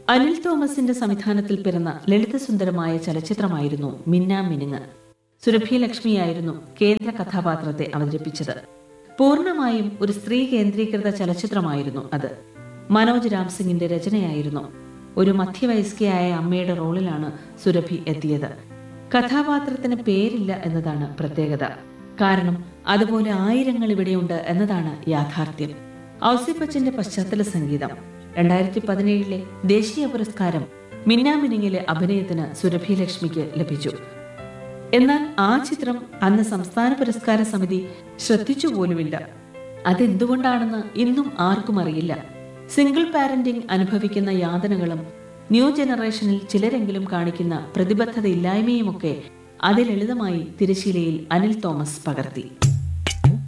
അനിൽ തോമസിന്റെ സംവിധാനത്തിൽ പിറന്ന ലളിതസുന്ദരമായ ചലച്ചിത്രമായിരുന്നു മിന്നാ മിനുങ്ങ് സുരഭി ലക്ഷ്മിയായിരുന്നു കേന്ദ്ര കഥാപാത്രത്തെ അവതരിപ്പിച്ചത് പൂർണ്ണമായും ഒരു സ്ത്രീ കേന്ദ്രീകൃത ചലച്ചിത്രമായിരുന്നു അത് മനോജ് രാംസിംഗിന്റെ രചനയായിരുന്നു ഒരു മധ്യവയസ്കയായ അമ്മയുടെ റോളിലാണ് സുരഭി എത്തിയത് കഥാപാത്രത്തിന് പേരില്ല എന്നതാണ് പ്രത്യേകത കാരണം അതുപോലെ ആയിരങ്ങൾ ഇവിടെയുണ്ട് എന്നതാണ് യാഥാർത്ഥ്യം ഔസിപ്പച്ചന്റെ പശ്ചാത്തല സംഗീതം രണ്ടായിരത്തി പതിനേഴിലെ ദേശീയ പുരസ്കാരം മിന്നാമിനിങ്ങിലെ അഭിനയത്തിന് സുരഭി ലക്ഷ്മിക്ക് ലഭിച്ചു എന്നാൽ ആ ചിത്രം അന്ന് സംസ്ഥാന പുരസ്കാര സമിതി ശ്രദ്ധിച്ചു പോലുമില്ല അതെന്തുകൊണ്ടാണെന്ന് ഇന്നും ആർക്കും അറിയില്ല സിംഗിൾ പാരന്റിംഗ് അനുഭവിക്കുന്ന യാതനകളും ന്യൂ ജനറേഷനിൽ ചിലരെങ്കിലും കാണിക്കുന്ന പ്രതിബദ്ധതയില്ലായ്മയുമൊക്കെ അതിലളിതമായി തിരശീലയിൽ അനിൽ തോമസ് പകർത്തി